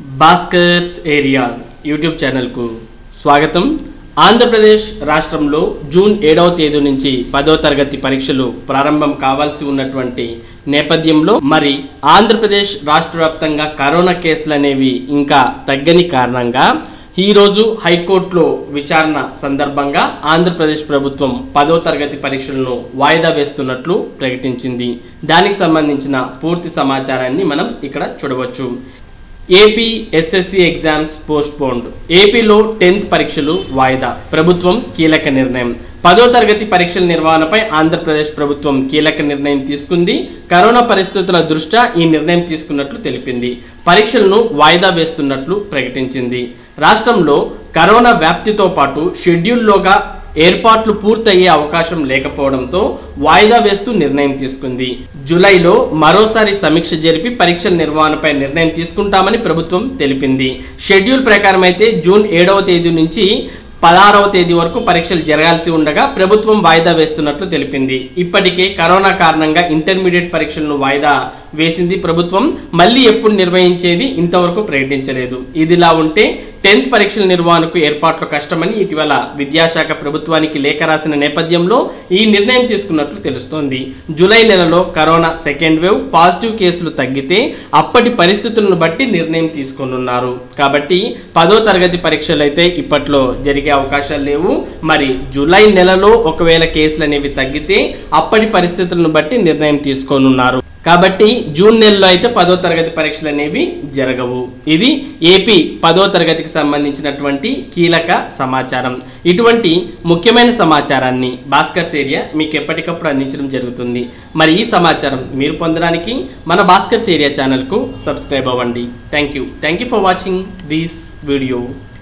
Bhaskar's area YouTube ఛానల్కు స్వాగతం ఆంధ్రప్రదేశ్ రాష్ట్రంలో జూన్ ఏడవ తేదీ నుంచి పదో తరగతి పరీక్షలు ప్రారంభం కావాల్సి ఉన్నటువంటి నేపథ్యంలో మరి ఆంధ్రప్రదేశ్ రాష్ట్ర వ్యాప్తంగా కరోనా కేసులు అనేవి ఇంకా తగ్గని కారణంగా ఈరోజు హైకోర్టులో విచారణ సందర్భంగా ఆంధ్రప్రదేశ్ ప్రభుత్వం పదో తరగతి పరీక్షలను వాయిదా వేస్తున్నట్లు ప్రకటించింది దానికి సంబంధించిన పూర్తి సమాచారాన్ని మనం ఇక్కడ చూడవచ్చు AP SSC exams postponed ఏపీలో టెన్త్ పరీక్షలు వాయిదా ప్రభుత్వం కీలక నిర్ణయం పదో తరగతి పరీక్షల నిర్వహణపై ఆంధ్రప్రదేశ్ ప్రభుత్వం కీలక నిర్ణయం తీసుకుంది కరోనా పరిస్థితుల దృష్ట్యా ఈ నిర్ణయం తీసుకున్నట్లు తెలిపింది పరీక్షలను వాయిదా వేస్తున్నట్లు ప్రకటించింది రాష్ట్రంలో కరోనా వ్యాప్తితో పాటు షెడ్యూల్లోగా ఏర్పాట్లు పూర్తయ్యే అవకాశం లేకపోవడంతో వాయిదా వేస్తూ నిర్ణయం తీసుకుంది జూలైలో మరోసారి సమీక్ష జరిపి పరీక్షల నిర్వహణపై నిర్ణయం తీసుకుంటామని ప్రభుత్వం తెలిపింది షెడ్యూల్ ప్రకారం అయితే జూన్ ఏడవ తేదీ నుంచి పదహారవ తేదీ వరకు పరీక్షలు జరగాల్సి ఉండగా ప్రభుత్వం వాయిదా వేస్తున్నట్లు తెలిపింది ఇప్పటికే కరోనా కారణంగా ఇంటర్మీడియట్ పరీక్షలను వాయిదా వేసింది ప్రభుత్వం మళ్ళీ ఎప్పుడు నిర్వహించేది ఇంతవరకు ప్రకటించలేదు ఇదిలా ఉంటే టెన్త్ పరీక్షల నిర్వహణకు ఏర్పాట్లు కష్టమని ఇటీవల విద్యాశాఖ ప్రభుత్వానికి లేఖ రాసిన నేపథ్యంలో ఈ నిర్ణయం తీసుకున్నట్లు తెలుస్తోంది జూలై నెలలో కరోనా సెకండ్ వేవ్ పాజిటివ్ కేసులు తగ్గితే అప్పటి పరిస్థితులను బట్టి నిర్ణయం తీసుకోనున్నారు కాబట్టి పదో తరగతి పరీక్షలు అయితే ఇప్పట్లో జరిగే అవకాశాలు లేవు మరి జూలై నెలలో ఒకవేళ కేసులు అనేవి తగ్గితే అప్పటి పరిస్థితులను బట్టి నిర్ణయం తీసుకోనున్నారు కాబట్టి జూన్ నెలలో అయితే పదో తరగతి పరీక్షలు అనేవి జరగవు ఇది ఏపీ పదో తరగతికి సంబంధించినటువంటి కీలక సమాచారం ఇటువంటి ముఖ్యమైన సమాచారాన్ని భాస్కర్స్ ఏరియా మీకు ఎప్పటికప్పుడు అందించడం జరుగుతుంది మరి ఈ సమాచారం మీరు పొందడానికి మన భాస్కర్స్ ఏరియా ఛానల్కు సబ్స్క్రైబ్ అవ్వండి thank you thank you for watching this video